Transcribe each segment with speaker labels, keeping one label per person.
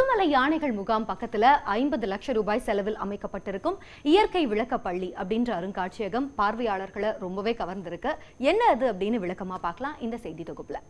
Speaker 1: முதுமலை யானைகள் முகாம் பக்கத்துல ஐம்பது லட்சம் ரூபாய் செலவில் அமைக்கப்பட்டிருக்கும் இயற்கை விளக்க பள்ளி அப்படின்ற அருங்காட்சியகம் பார்வையாளர்களை ரொம்பவே கவர்ந்திருக்கு என்ன அது அப்படின்னு விளக்கமா பார்க்கலாம் இந்த செய்தி தொகுப்புல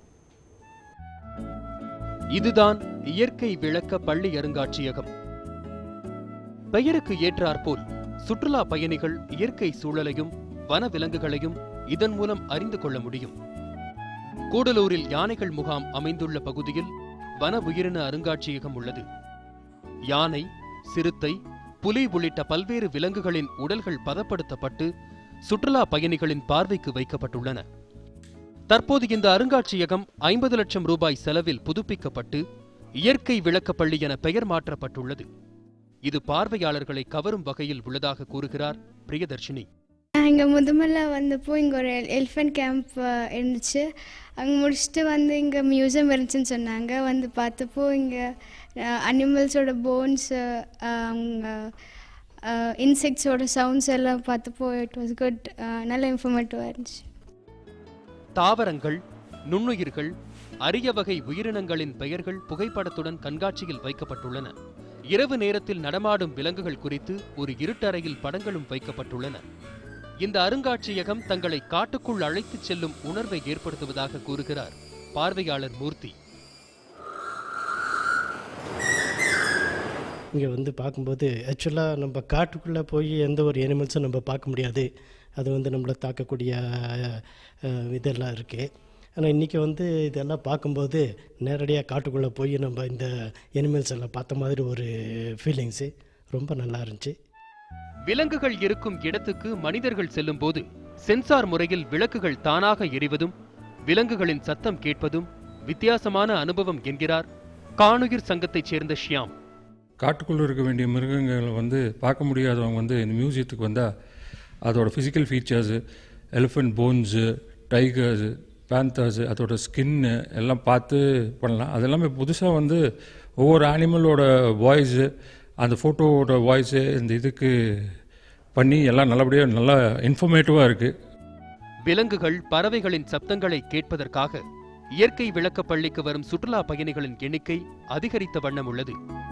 Speaker 2: இதுதான் இயற்கை விளக்க பள்ளி அருங்காட்சியகம் பெயருக்கு ஏற்றாற்போல் சுற்றுலா பயணிகள் இயற்கை சூழலையும் வன விலங்குகளையும் இதன் மூலம் அறிந்து கொள்ள முடியும் கூடலூரில் யானைகள் முகாம் அமைந்துள்ள பகுதியில் வன உயிரின அருங்காட்சியகம் உள்ளது யானை சிறுத்தை புலி உள்ளிட்ட பல்வேறு விலங்குகளின் உடல்கள் பதப்படுத்தப்பட்டு சுற்றுலா பயணிகளின் பார்வைக்கு வைக்கப்பட்டுள்ளன தற்போது இந்த அருங்காட்சியகம் ஐம்பது லட்சம் ரூபாய் செலவில் புதுப்பிக்கப்பட்டு இயற்கை விளக்கப் பள்ளி என பெயர் மாற்றப்பட்டுள்ளது இது பார்வையாளர்களை கவரும் வகையில் உள்ளதாக கூறுகிறார் பிரியதர்ஷினி
Speaker 3: இங்கே முதுமலை வந்தப்போ இங்கே ஒரு எலிஃபென்ட் கேம்ப் இருந்துச்சு அங்கே முடிச்சுட்டு வந்து இங்கே மியூசியம் இருந்துச்சுன்னு சொன்னாங்க வந்து பார்த்தப்போ இங்கே அனிமல்ஸோட போன்ஸு அவங்க இன்செக்ட்ஸோட சவுண்ட்ஸ் எல்லாம் பார்த்தப்போ இட் வாஸ் குட் நல்ல இன்ஃபர்மேட்டிவாக இருந்துச்சு
Speaker 2: தாவரங்கள் நுண்ணுயிர்கள் அரிய வகை உயிரினங்களின் பெயர்கள் புகைப்படத்துடன் கண்காட்சியில் வைக்கப்பட்டுள்ளன இரவு நேரத்தில் நடமாடும் விலங்குகள் குறித்து ஒரு இருட்டறையில் படங்களும் வைக்கப்பட்டுள்ளன இந்த அருங்காட்சியகம் தங்களை காட்டுக்குள் அழைத்துச் செல்லும் உணர்வை ஏற்படுத்துவதாக கூறுகிறார் பார்வையாளர் மூர்த்தி
Speaker 4: இங்கே வந்து பார்க்கும்போது ஆக்சுவலாக நம்ம காட்டுக்குள்ளே போய் எந்த ஒரு அனிமல்ஸும் நம்ம பார்க்க முடியாது அது வந்து நம்மளை தாக்கக்கூடிய அஹ், இதெல்லாம் இருக்குது ஆனால் இன்றைக்கி வந்து இதெல்லாம் பார்க்கும்போது நேரடியாக காட்டுக்குள்ளே போய் நம்ம இந்த அனிமல்ஸ் எல்லாம் பார்த்த மாதிரி ஒரு ஃபீலிங்ஸு ரொம்ப நல்லா இருந்துச்சு
Speaker 2: விலங்குகள் இருக்கும் இடத்துக்கு மனிதர்கள் செல்லும்போது சென்சார் முறையில் விளக்குகள் தானாக எரிவதும் விலங்குகளின் சத்தம் கேட்பதும் வித்தியாசமான அனுபவம் என்கிறார் காணுயிர் சங்கத்தைச் சேர்ந்த ஷியாம்
Speaker 5: காட்டுக்குள்ளே இருக்க வேண்டிய மிருகங்களை வந்து பார்க்க முடியாதவங்க வந்து இந்த மியூசியத்துக்கு வந்தால் அதோட physical features elephant bones tigers panthers அதோட ஸ்கின்னு எல்லாம் பார்த்து பண்ணலாம் அது எல்லாமே புதுசாக வந்து ஒவ்வொரு அனிமலோட வாய்ஸு அந்த ஃபோட்டோவோட வாய்ஸு இந்த இதுக்கு பண்ணி எல்லாம் நல்லபடியாக நல்லா இன்ஃபர்மேட்டிவாக இருக்குது
Speaker 2: விலங்குகள் பறவைகளின் சப்தங்களை கேட்பதற்காக இயற்கை விளக்கப் பள்ளிக்கு வரும் சுற்றுலா பயணிகளின் எண்ணிக்கை அதிகரித்த வண்ணம் உள்ளது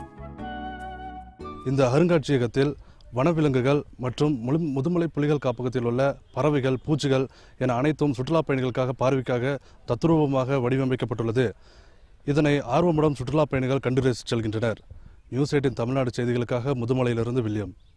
Speaker 6: இந்த அருங்காட்சியகத்தில் வனவிலங்குகள் மற்றும் முழு முதுமலை புலிகள் காப்பகத்தில் உள்ள பறவைகள் பூச்சிகள் என அனைத்தும் சுற்றுலா பயணிகளுக்காக பார்வைக்காக தத்ரூபமாக வடிவமைக்கப்பட்டுள்ளது இதனை ஆர்வமுடன் சுற்றுலா பயணிகள் கண்டு ரசித்து செல்கின்றனர் நியூஸ் எயிட்டின் தமிழ்நாடு செய்திகளுக்காக முதுமலையிலிருந்து வில்லியம்